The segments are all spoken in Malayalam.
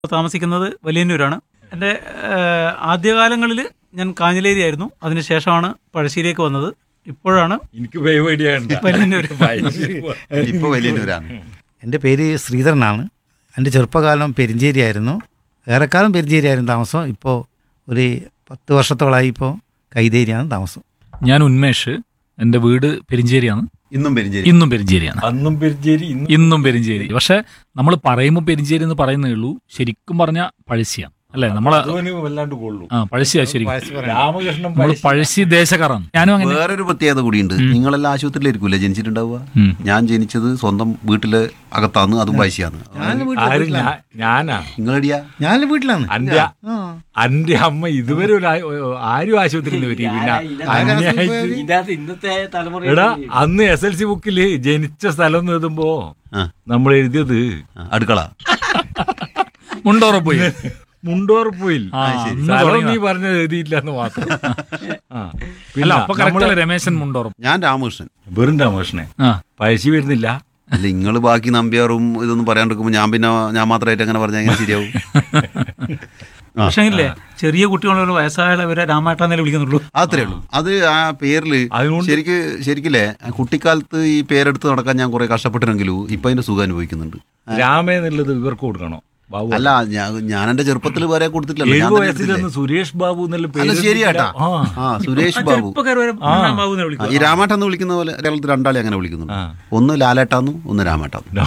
താമസിക്കുന്നത് വലിയന്നൂരാണ് എൻ്റെ ഏഹ്, ആദ്യകാലങ്ങളിൽ ഞാൻ കാഞ്ഞിലേരി ആയിരുന്നു അതിനുശേഷമാണ് പഴശ്ശിയിലേക്ക് വന്നത് ഇപ്പോഴാണ് എനിക്ക് പേടിയാണ് വലിയന്നൂർ ഇപ്പൊ വലിയന്നൂരാണ് എൻ്റെ പേര് ശ്രീധരനാണ് എൻ്റെ ചെറുപ്പകാലം പെരിഞ്ചേരിയായിരുന്നു ഏറെക്കാലം പെരിഞ്ചേരിയായിരുന്നു താമസം ഇപ്പോൾ ഒരു പത്ത് വർഷത്തോളമായി ഇപ്പോൾ കൈതേരിയാണ് താമസം ഞാൻ ഉന്മേഷ് എൻ്റെ വീട് പെരിഞ്ചേരിയാണ് ഇന്നും പെരിഞ്ചേരി ഇന്നും പെരിഞ്ചേരിയാണ് അന്നും പെരിഞ്ചേരി ഇന്നും ഇന്നും പെരിഞ്ചേരി പക്ഷെ നമ്മൾ പറയുമ്പോൾ പെരിഞ്ചേരി എന്ന് പറയുന്നേ ഉള്ളൂ ശരിക്കും പറഞ്ഞ പഴശ്ശിയാണ് അല്ലേ നമ്മളെ അതുവിന് വല്ലാണ്ട് കൊള്ളു ആ പഴശ്ശിയാ ശരിക്കും രാമകൃഷ്ണൻ നമ്മൾ പഴശ്ശി- പഴശ്ശി ദേശക്കാരാണ് ഞാനും അങ്ങനെ വേറൊരു പ്രത്യേകത കൂടിയുണ്ട് നിങ്ങളെല്ലാം ആശുപത്രിയിലായിരിക്കൂലേ ജനിച്ചിട്ടുണ്ടാവുക ഉം. ഞാൻ ജനിച്ചത് സ്വന്തം വീട്ടില് അകത്താന്ന് അതും പൈസയാണ് ഞാൻ ആര് ഞാ- ഞാനാ നിങ്ങളെടിയാ ഞാൻ വീട്ടിലാണ് അന്റെ ആ. അന്റെ അമ്മ ഇതുവരെ ഒരു ആ- ആരും ആശുപത്രിയിൽ വരും പിന്നെ അന്യായിട്ട് ഇതിനകത്ത് ഇന്നത്തെ തലമുറ എടാ അന്ന് എസ് എൽ സി ബുക്കില് ജനിച്ച സ്ഥലം എന്ന് എഴുതുമ്പോ ആ. നമ്മൾ എഴുതിയത് ആ, അടുക്കള മുണ്ടോറ പോയി മുണ്ടോർപ്പോയിൽ ആ, അന്ന് സ്ഥലം തുടങ്ങിയതാ. നീ പറഞ്ഞത് എഴുതിയില്ല എന്ന് മാത്രം ആ. അല്ല പിന്നെ അപ്പൊ നമ്മള് കറക്റ്റ് രമേശൻ മുണ്ടോറം ഞാൻ രാമകൃഷ്ണൻ വെറും രാമകൃഷ്ണൻ ആ പഴശ്ശി വരുന്നില്ല അല്ല നിങ്ങൾ ബാക്കി നമ്പ്യാറും ഇതൊന്നും പറയാണ്ടിരിക്കുമ്പോൾ ഞാൻ പിന്നെ ഞാൻ മാത്രമായിട്ട് അങ്ങനെ പറഞ്ഞാൽ എങ്ങനെ ശരിയാവും ആ. പക്ഷേ ഇല്ലേ ചെറിയ കുട്ടികളൊരു വയസ്സായവരെ രാമേട്ടാന്നേ വിളിക്കുന്നുള്ളൂ അത്രേ ഉള്ളൂ അത് ആ പേരില് അതുകൊണ്ട് ശരിക്ക് ശരിക്കില്ലേ കുട്ടിക്കാലത്ത് ഈ പേരെടുത്ത് നടക്കാൻ ഞാൻ കുറെ കഷ്ടപ്പെട്ടിരുന്നെങ്കിലും ഇപ്പൊ അതിന്റെ സുഖം അനുഭവിക്കുന്നുണ്ട് രാമ എന്നുള്ളത് ഇവർക്ക് കൊടുക്കണോ ബാബു അല്ല ഞാൻ ഞാൻ എന്റെ ചെറുപ്പത്തിൽ വരെ കൊടുത്തിട്ടില്ലല്ലോ ഞാൻ എഴുപത് തന്നെ വയസ്സിൽ എടുത്തില്ലേ? ഒന്ന് സുരേഷ് ബാബു എന്നുള്ള അല്ല പേര് ശരിയാട്ടാ ആ ആ സുരേഷ് ബാബു ചെറുപ്പക്കാർ വരെ ബാബു എന്ന് ആ, വിളിക്കും ഈ രാമേട്ടെന്ന് വിളിക്കുന്ന പോലെ കേരളത്തിൽ രണ്ടാളെ അങ്ങനെ വിളിക്കുന്നുണ്ട് ആ. ഒന്ന് ലാലേട്ടാന്നും ഒന്ന് രാമേട്ടാന്നും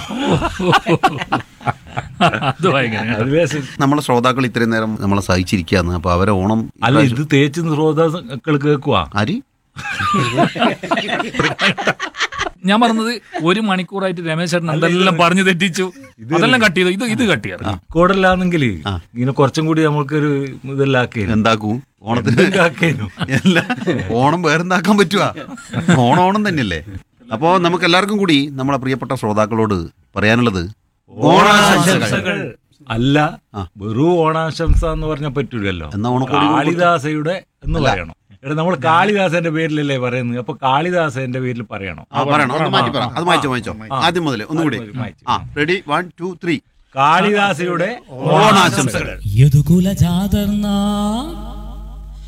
അത് ഭയങ്കര അത് വേഷം. നമ്മളെ ശ്രോതാക്കൾ ഇത്രയും നേരം നമ്മളെ സഹിച്ചിരിക്കുകയാണ് അപ്പൊ അവരെ ഓണം അല്ല ഇത് തേച്ച് ശ്രോതാക്കൾ കേൾക്കുവാ ആര് ഞാൻ പറഞ്ഞത് ഒരു മണിക്കൂറായിട്ട് രമേശ് ചേട്ടൻ എന്തെല്ലാം പറഞ്ഞു തെറ്റിച്ചു അതെല്ലാം കട്ട് ചെയ്തു ഇത് ഇത് കട്ട് ചെയ്തു കോടല്ലാന്നെങ്കിൽ ഇങ്ങനെ കുറച്ചും കൂടി നമുക്കൊരു ഇതെല്ലാം ആക്കി എന്താക്കും ഓണത്തിന് അല്ല ഓണം വേറെന്താക്കാൻ പറ്റുക ഓണം ഓണം തന്നെയല്ലേ അപ്പോ നമുക്ക് എല്ലാവർക്കും കൂടി നമ്മളെ പ്രിയപ്പെട്ട ശ്രോതാക്കളോട് പറയാനുള്ളത് ഓണാശംസകൾ അല്ല ആ. വെറും ഓണാശംസ എന്ന് പറഞ്ഞാൽ പറ്റൂലല്ലോ എന്നാ ഓണക്കോടി കാളിദാസയുടെ എന്ന് പറയണം എടാ നമ്മൾ കാളിദാസന്റെ പേരിലല്ലേ പറയുന്നത് അപ്പൊ കാളിദാസന്റെ പേരിൽ പറയണം ആ പറയണം ഒന്ന് മാറ്റി പറ അത് മാറ്റോ മാറ്റോ ആദ്യം മുതൽ ഒന്നുകൂടി മാറ്റി. ആ റെഡി വൺ ടു ത്രീ കാളിദാസയുടെ ഓണാശംസകൾ ಯದುಕುಲ ಜಾದರ್ನ